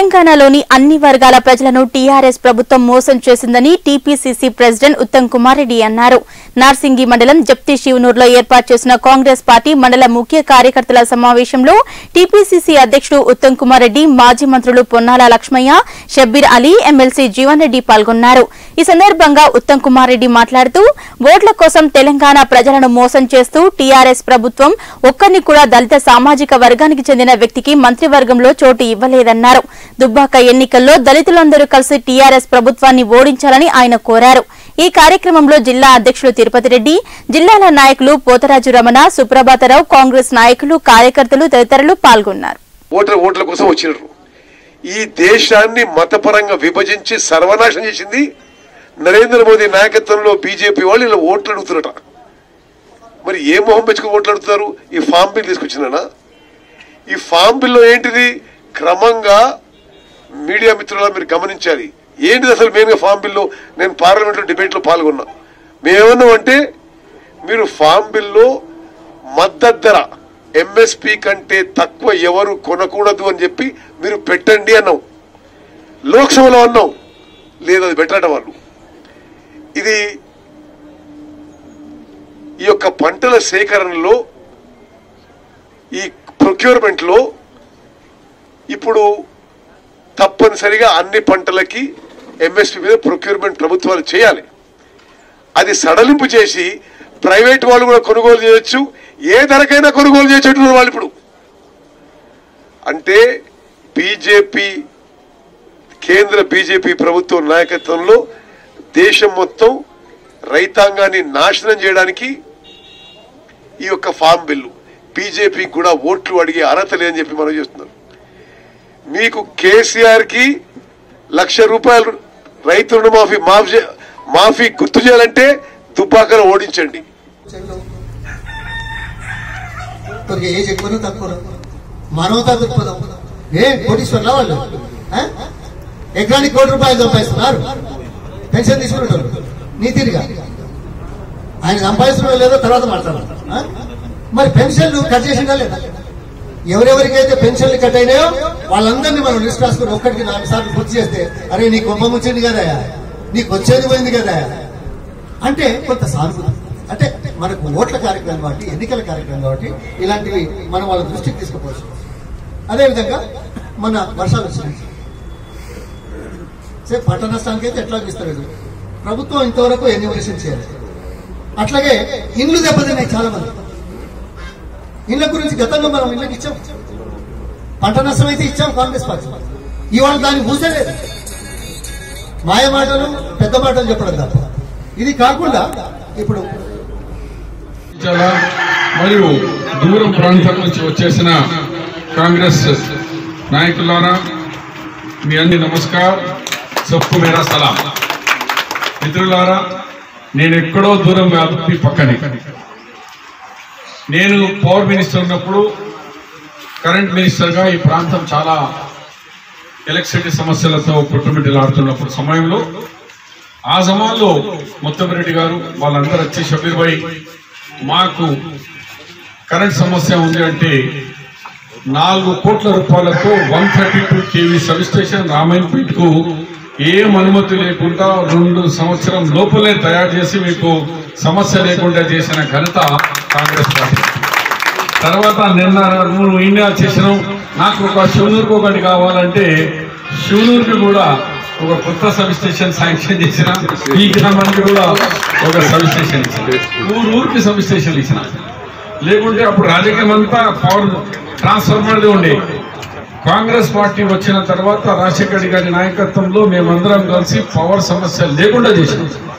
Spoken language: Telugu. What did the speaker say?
తెలంగాణలోని అన్ని వర్గాల ప్రజలను టీఆర్ఎస్ ప్రభుత్వం మోసం చేసిందని టీపీసీసీ ప్రెసిడెంట్ ఉత్తమ్ కుమార్ రెడ్డి అన్నారు నార్సింగి మండలం జప్తి శివనూరులో ఏర్పాటు చేసిన కాంగ్రెస్ పార్టీ మండల ముఖ్య కార్యకర్తల సమావేశంలో టీపీసీసీ అధ్యక్షుడు ఉత్తమ్ కుమార్ రెడ్డి మాజీ మంత్రులు పొన్నాల లక్ష్మయ్య షబ్బీర్ అలీ ఎమ్మెల్సీ జీవన్ రెడ్డి పాల్గొన్నారు ఈ సందర్భంగా ఉత్తమ్ కుమార్ రెడ్డి మాట్లాడుతూ ఓట్ల కోసం తెలంగాణ ప్రజలను మోసం చేస్తూ టీఆర్ఎస్ ప్రభుత్వం ఒక్కరిని కూడా దళిత సామాజిక వర్గానికి చెందిన వ్యక్తికి మంత్రివర్గంలో చోటు ఇవ్వలేదన్నారు దుబ్బాక ఎన్నికల్లో దళితులందరూ కలిసి టీఆర్ఎస్ ప్రభుత్వాన్ని ఓడించాలని ఆయన కోరారు ఈ కార్యక్రమంలో జిల్లా అధ్యక్షులు తిరుపతి రెడ్డి జిల్లాల నాయకులు పోతరాజు రమణ సుప్రభాతరావు కాంగ్రెస్ నాయకులు కార్యకర్తలు తదితరులు పాల్గొన్నారు ఓట్ల ఓట్ల కోసం వచ్చినారు ఈ దేశాన్ని మతపరంగా విభజించి సర్వనాశనం చేసింది నరేంద్ర మోదీ నాయకత్వంలో బీజేపీ వాళ్ళు ఇలా ఓట్లు అడుగుతున్నట మరి ఏ మొహం పెంచుకుని ఓట్లు అడుగుతారు ఈ ఫామ్ బిల్ తీసుకొచ్చినా ఈ ఫామ్ బిల్లో ఏంటిది క్రమంగా మీడియా మిత్రుల మీరు గమనించాలి ఏంటిది అసలు మెయిన్గా ఫామ్ బిల్లు నేను పార్లమెంట్లో డిబేట్లో పాల్గొన్నా మేమేమన్నాం అంటే మీరు ఫామ్ బిల్లో మద్దతు ధర ఎంఎస్పి కంటే తక్కువ ఎవరు కొనకూడదు అని చెప్పి మీరు పెట్టండి అన్నాం లోక్సభలో అన్నాం లేదు అది పెట్టడం వాళ్ళు ఇది ఈ యొక్క పంటల సేకరణలో ఈ ప్రొక్యూర్మెంట్లో ఇప్పుడు తప్పనిసరిగా అన్ని పంటలకి ఎంఎస్పి మీద ప్రొక్యూర్మెంట్ ప్రభుత్వాలు చేయాలి అది సడలింపు చేసి ప్రైవేట్ వాళ్ళు కూడా కొనుగోలు చేయొచ్చు ఏ ధరకైనా కొనుగోలు చేసేట్టున్నారు వాళ్ళు ఇప్పుడు అంటే బీజేపీ కేంద్ర బీజేపీ ప్రభుత్వం నాయకత్వంలో దేశం మొత్తం రైతాంగాన్ని నాశనం చేయడానికి ఈ యొక్క ఫామ్ బిల్లు బీజేపీకి కూడా ఓట్లు అడిగే అర్హత లేదని చెప్పి మనం చేస్తున్నారు మీకు కేసీఆర్ కి లక్ష రూపాయలు రైతు రుణమాఫీ మాఫీ చే- మాఫీ గుర్తు చేయాలంటే దుబ్బాకను ఓడించండి కొద్దిగా ఏజ్ ఎక్కువనో తక్కువ మానవతా దృక్పథం ఏ కోటీశ్వర్లా వాళ్ళు ఆ? ఎకరానికి కోటి రూపాయలు సంపాదిస్తున్నారు పెన్షన్ తీసుకుంటారు నీతిగా ఆయన సంపాదిస్తున్నా లేదో తర్వాత మాట్లాడారు ఆ? మరి పెన్షన్లు కట్ చేసిందా లేదా ఎవరెవరికైతే పెన్షన్లు కట్ అయినాయో వాళ్ళందరినీ మనం లిస్ట్ రాసుకుని ఒక్కడికి నాలుగు సార్లు గుర్తు చేస్తే అరే నీ కొమ్మ ముచ్చింది కదా నీకు వచ్చేది పోయింది కదా అంటే కొంత సానుభూతి అంటే మనకు ఓట్ల కార్యక్రమం కాబట్టి ఎన్నికల కార్యక్రమం కాబట్టి ఇలాంటివి మనం వాళ్ళ దృష్టికి తీసుకుపోవచ్చు అదేవిధంగా మన వర్షాలు వచ్చినాయి సరే పంట నష్టానికి అయితే ఎట్లా ఇస్తారు ప్రభుత్వం ఇంతవరకు ఎన్యూమరేషన్ చేయాలి అట్లాగే ఇండ్లు దెబ్బతిన్నాయి చాలా మంది ఇళ్ల గురించి గతంలో మనం ఇళ్ళకి ఇచ్చాం పంట నష్టం అయితే ఇచ్చాం కాంగ్రెస్ పార్టీ ఇవాళ దాన్ని ఊసలేదు మాయ మాటలు పెద్ద మాటలు చెప్పడం తప్ప ఇది కాకుండా ఇప్పుడు చాలా మరియు దూరం ప్రాంతం నుంచి వచ్చేసిన కాంగ్రెస్ నాయకులారా మీ అన్ని నమస్కార్ సొప్పు మేరా సలాం మిత్రులారా నేను ఎక్కడో దూరం కాదు మీ పక్కనే నేను పవర్ మినిస్టర్ ఉన్నప్పుడు కరెంట్ మినిస్టర్గా ఈ ప్రాంతం చాలా ఎలక్ట్రిసిటీ సమస్యలతో పుట్టుమిట్టులాడుతున్నప్పుడు సమయంలో ఆ జమాన్లో ముత్తమిరెడ్డి గారు వాళ్ళందరూ వచ్చి షబీర్ భాయ్ మాకు కరెంట్ సమస్య ఉంది అంటే నాలుగు కోట్ల రూపాయలతో one thirty two KV substation Ramayampet కు ఏం అనుమతి లేకుండా రెండు సంవత్సరం లోపలే తయారు చేసి మీకు సమస్య లేకుండా చేసిన ఘనత కాంగ్రెస్ పార్టీ తర్వాత నిన్న నువ్వు ఇండియా చేసినావు నాకు ఒక శివనూరుకు ఒకటి కావాలంటే శివనూరుకి కూడా ఒక కొత్త సబ్ స్టేషన్ శాంక్షన్ చేసిన ఈ గ్రామానికి కూడా ఒక సబ్ స్టేషన్ ఇచ్చిన ఊరు ఊరికి సబ్ స్టేషన్ ఇచ్చిన లేకుంటే అప్పుడు రాజకీయం అంతా పవర్ ట్రాన్స్ఫార్మర్ది ఉండే కాంగ్రెస్ పార్టీ వచ్చిన తర్వాత రాజశేఖర్ రెడ్డి గారి నాయకత్వంలో మేమందరం కలిసి పవర్ సమస్య లేకుండా చేసినాం